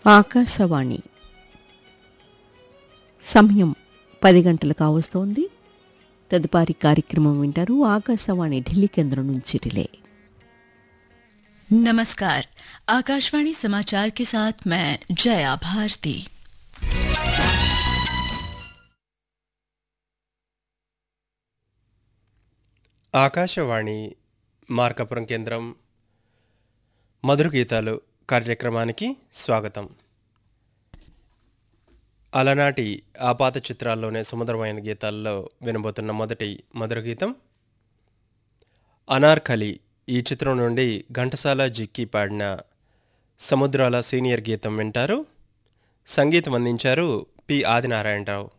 ఆకాశవాణి సమయం పది గంటలు కావస్తోంది తదుపరి కార్యక్రమం వింటారు ఆకాశవాణి ఢిల్లీ కేంద్రం నుంచి రిలే नमस्कार आकाशवाणी समाचार के साथ मैं जया भारती ఆకాశవాణి మార్కపురం కేంద్రం మధుర గీతాలు కార్యక్రమానికి స్వాగతం అలనాటి ఆపాత చిత్రాల్లోనే సుమధురమైన గీతాల్లో వినబోతున్న మొదటి మధుర గీతం అనార్కలి ఈ చిత్రం నుండి ఘంటసాల జిక్కి పాడిన సముద్రాల సీనియర్ గీతం వింటారు సంగీతం అందించారు పి ఆదినారాయణరావు